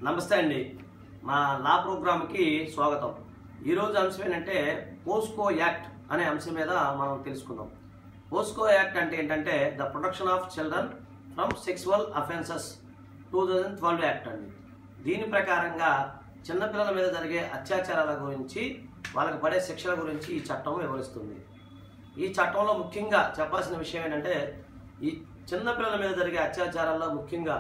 నమస్తే అండి మా లా ప్రోగ్రామ్కి స్వాగతం ఈరోజు అంశం ఏంటంటే పోస్కో యాక్ట్ అనే అంశం మీద మనం తెలుసుకుందాం పోస్కో యాక్ట్ అంటే ఏంటంటే the protection of children from sexual offences two thousand twelve act అండి దీని ప్రకారంగా చిన్నపిల్లల మీద జరిగే అత్యాచారాల గురించి వాళ్ళకి పడే శిక్షల గురించి ఈ చట్టం వివరిస్తుంది ఈ చట్టంలో ముఖ్యంగా చెప్పాల్సిన విషయం ఏంటంటే ఈ చిన్నపిల్లల మీద జరిగే అత్యాచారాల్లో ముఖ్యంగా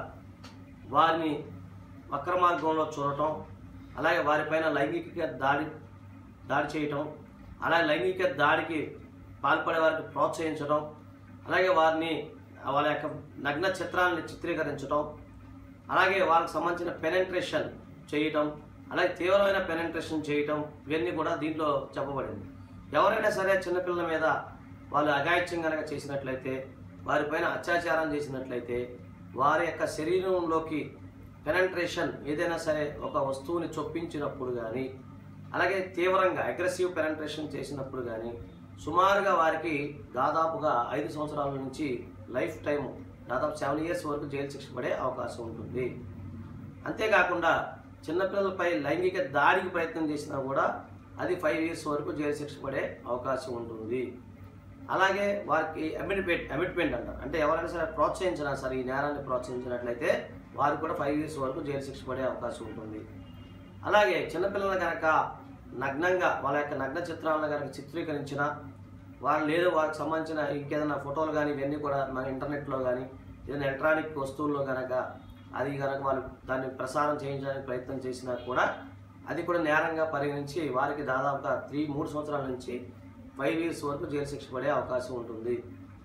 వారిని వక్ర మార్గంలో చూడటం అలాగే వారిపైన లైంగిక దాడి దాడి చేయటం అలాగే లైంగిక దాడికి పాల్పడే వారికి ప్రోత్సహించడం అలాగే వారిని వాళ్ళ యొక్క నగ్న చిత్రాన్ని చిత్రీకరించడం అలాగే వాళ్ళకి సంబంధించిన పెనెంట్రేషన్ చేయటం అలాగే తీవ్రమైన పెనెంట్రేషన్ చేయటం ఇవన్నీ కూడా దీంట్లో చెప్పబడింది ఎవరైనా సరే చిన్నపిల్లల మీద వాళ్ళు అఘాయిత్యం కనుక చేసినట్లయితే వారిపైన అత్యాచారం చేసినట్లయితే వారి యొక్క శరీరంలోకి పెనెంట్రేషన్ ఏదైనా సరే ఒక వస్తువుని చొప్పించినప్పుడు కానీ అలాగే తీవ్రంగా అగ్రెసివ్ పెనెంట్రేషన్ చేసినప్పుడు కానీ సుమారుగా వారికి దాదాపుగా ఐదు సంవత్సరాల నుంచి లైఫ్ టైం దాదాపు సెవెన్ ఇయర్స్ వరకు జైలు శిక్ష పడే అవకాశం ఉంటుంది అంతేకాకుండా చిన్నపిల్లలపై లైంగిక దాడికి ప్రయత్నం చేసినా కూడా అది ఫైవ్ ఇయర్స్ వరకు జైలు శిక్ష పడే అవకాశం ఉంటుంది అలాగే వారికి అమిట్మెంట్ అమిట్మెంట్ అంటారు అంటే ఎవరైనా సరే ప్రోత్సహించినా సరే ఈ నేరాన్ని ప్రోత్సహించినట్లయితే వారికి కూడా ఫైవ్ ఇయర్స్ వరకు జైలు శిక్ష పడే అవకాశం ఉంటుంది అలాగే చిన్నపిల్లలు కనుక నగ్నంగా వాళ్ళ యొక్క నగ్న చిత్రాలను కనుక చిత్రీకరించిన వాళ్ళు లేదు వారికి సంబంధించిన ఇంకేదైనా ఫోటోలు కానీ ఇవన్నీ కూడా మన ఇంటర్నెట్లో కానీ ఏదైనా ఎలక్ట్రానిక్ వస్తువుల్లో కనుక అది కనుక వాళ్ళు దాన్ని ప్రసారం చేయించడానికి ప్రయత్నం చేసినా కూడా అది కూడా నేరంగా పరిగణించి వారికి దాదాపుగా త్రీ మూడు సంవత్సరాల నుంచి ఫైవ్ ఇయర్స్ వరకు జైలు శిక్ష పడే అవకాశం ఉంటుంది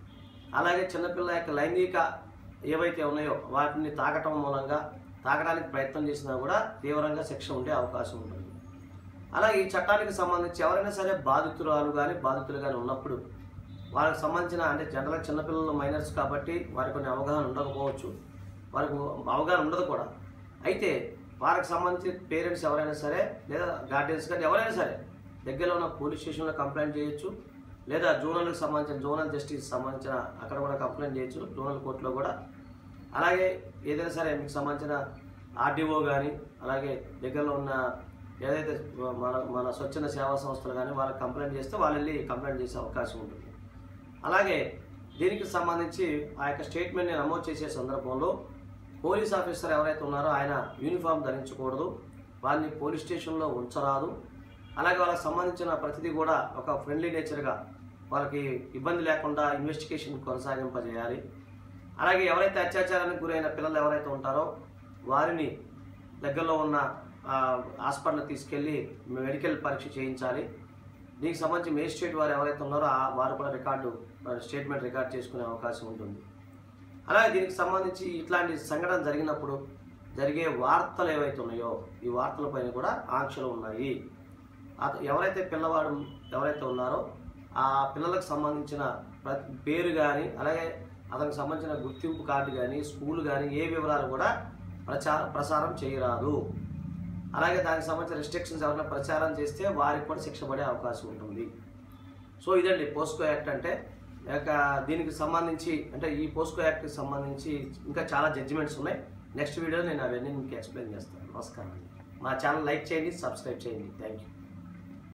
అలాగే చిన్నపిల్లల యొక్క లైంగిక ఏవైతే ఉన్నాయో వాటిని తాకటం మూలంగా తాకడానికి ప్రయత్నం చేసినా కూడా తీవ్రంగా శిక్ష ఉండే అవకాశం ఉంటుంది అలాగే ఈ చట్టానికి సంబంధించి ఎవరైనా సరే బాధితురాలు కానీ బాధితులు కానీ ఉన్నప్పుడు వాళ్ళకి సంబంధించిన అంటే జనరల్గా చిన్నపిల్లలు మైనర్స్ కాబట్టి వారికి కొన్ని అవగాహన ఉండకపోవచ్చు వారికి అవగాహన ఉండదు కూడా అయితే వారికి సంబంధించి పేరెంట్స్ ఎవరైనా సరే లేదా గార్డియన్స్ కానీ ఎవరైనా సరే దగ్గరలో ఉన్న పోలీస్ స్టేషన్లో కంప్లైంట్ చేయొచ్చు లేదా జోనల్కి సంబంధించిన జోనల్ జస్టిస్ సంబంధించిన అక్కడ కూడా కంప్లైంట్ చేయొచ్చు జోనల్ కోర్టులో కూడా అలాగే ఏదైనా సరే మీకు సంబంధించిన ఆర్డీఓ కానీ అలాగే దగ్గరలో ఉన్న ఏదైతే మన మన స్వచ్ఛంద సేవా సంస్థలు కానీ వాళ్ళకి కంప్లైంట్ చేస్తే వాళ్ళు వెళ్ళి కంప్లైంట్ చేసే అవకాశం ఉంటుంది అలాగే దీనికి సంబంధించి ఆ యొక్క స్టేట్మెంట్ని నమోదు చేసే సందర్భంలో పోలీస్ ఆఫీసర్ ఎవరైతే ఉన్నారో ఆయన యూనిఫామ్ ధరించకూడదు వాళ్ళని పోలీస్ స్టేషన్లో ఉంచరాదు అలాగే వాళ్ళకి సంబంధించిన ప్రతిదీ కూడా ఒక ఫ్రెండ్లీ నేచర్గా వాళ్ళకి ఇబ్బంది లేకుండా ఇన్వెస్టిగేషన్ కొనసాగింపజేయాలి అలాగే ఎవరైతే అత్యాచారానికి గురైన పిల్లలు ఎవరైతే ఉంటారో వారిని దగ్గరలో ఉన్న ఆ, హాస్పిటల్ తీసుకెళ్ళి మెడికల్ పరీక్ష చేయించాలి దీనికి సంబంధించి మేజిస్ట్రేట్ వారు ఎవరైతే ఉన్నారో ఆ- వారు కూడా రికార్డు స్టేట్మెంట్ రికార్డ్ చేసుకునే అవకాశం ఉంటుంది అలాగే దీనికి సంబంధించి ఇట్లాంటి సంఘటన జరిగినప్పుడు జరిగే వార్తలు ఏవైతే ఉన్నాయో ఈ వార్తలపైన కూడా ఆంక్షలు ఉన్నాయి అత- ఎవరైతే పిల్లవాడు ఎవరైతే ఉన్నారో ఆ పిల్లలకు సంబంధించిన ప్రతి పేరు కానీ అలాగే అతనికి సంబంధించిన గుర్తింపు కార్డు కానీ స్కూల్ కానీ ఏ వివరాలు కూడా ప్రచార ప్రసారం చేయరాదు అలాగే దానికి సంబంధించిన రిస్ట్రిక్షన్స్ ఎవరైనా ప్రచారం చేస్తే వారికి కూడా శిక్ష పడే అవకాశం ఉంటుంది సో ఇదండి పోస్కో యాక్ట్ అంటే ఇక దీనికి సంబంధించి అంటే ఈ పోస్కో యాక్ట్కి సంబంధించి ఇంకా చాలా జడ్జిమెంట్స్ ఉన్నాయి నెక్స్ట్ వీడియోలో నేను అవన్నీ మీకు ఎక్స్ప్లెయిన్ చేస్తాను నమస్కారం అండి మా ఛానల్ లైక్ చేయండి సబ్స్క్రైబ్ చేయండి థ్యాంక్ యూ